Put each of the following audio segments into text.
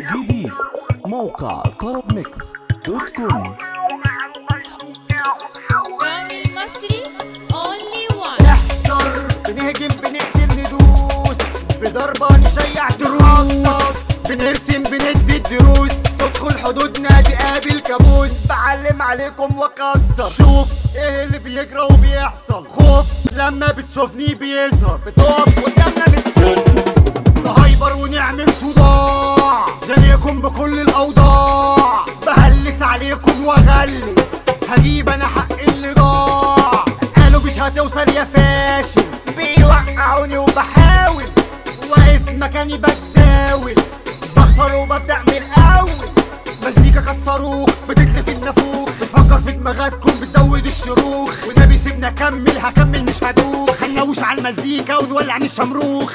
جديد موقع طرب ميكس دوت كوم رامي المصري only one نحصر بنهجم بنقتل ندوس بضربة نشيع دروس بنرسم بندي الدروس ادخل حدودنا تقابل كابوس بعلم عليكم واكسر شوف ايه اللي بيجرى وبيحصل خوف لما بتشوفني بيظهر بتقف قدامنا بت... نهايبر ونعمل صداع زنيكم بكل الاوضاع بهلس عليكم واغلس هجيب انا حق اللي ضاع قالوا مش هتوصل يا فاشل بيوقعوني وبحاول واقف مكاني بتداول بخسر وببدأ من الاول مزيكا كالصاروخ بتتلف النافوخ بتفكر في دماغاتكم بتزود الشروخ ونبي سيبنا اكمل هكمل مش هدوخ هنوش على المزيكا ونولع من الشمروخ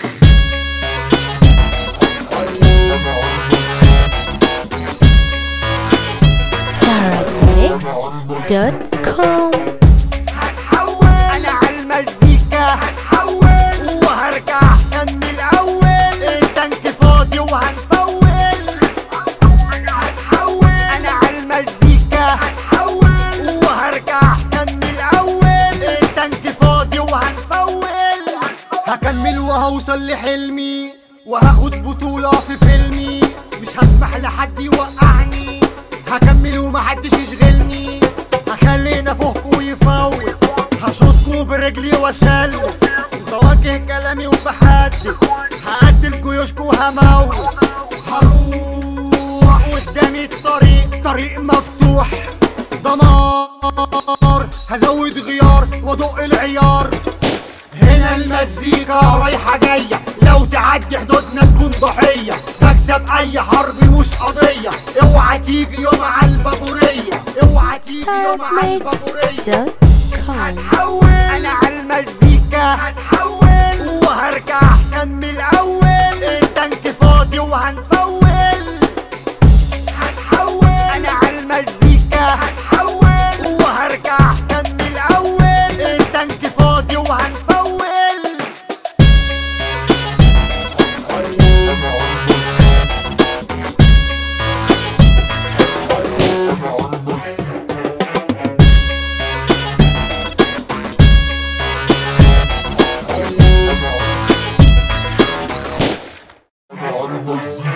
therapmixed.com هتحول انا على المزيكا هتحول وهرجع احسن من الاول التانك فاضي وهنفول هتحول انا على المزيكا هتحول وهرجع احسن من الاول التانك فاضي وهنفول هكمل وهوصل لحلمي وهاخد بطولة في فيلمي مش هسمح لحد يوقعني هكمل ومحدش يشغلني هخلي نافوخكوا يفوت هشوطكوا برجلي واشلت بوجه كلامي وبحدد هقدم جيوشكوا هموت هروح قدامي الطريق طريق مفتوح دمار هزود غيار وادق العيار هنا المزيكا رايحة جاية لو تعدي حدودنا تكون ضحية بكسب أي حرب مش قضية اوعى تيجي يوم على البابورية اوعى تيجي يوم على البابورية therapmixed.com هتحول انا على المزيكا هتحول وهرجع احسن من الاول التانك فاضي وهنفول هتحول انا على المزيكا هتحول وهرجع احسن من الاول التانك فاضي وهنفول Almost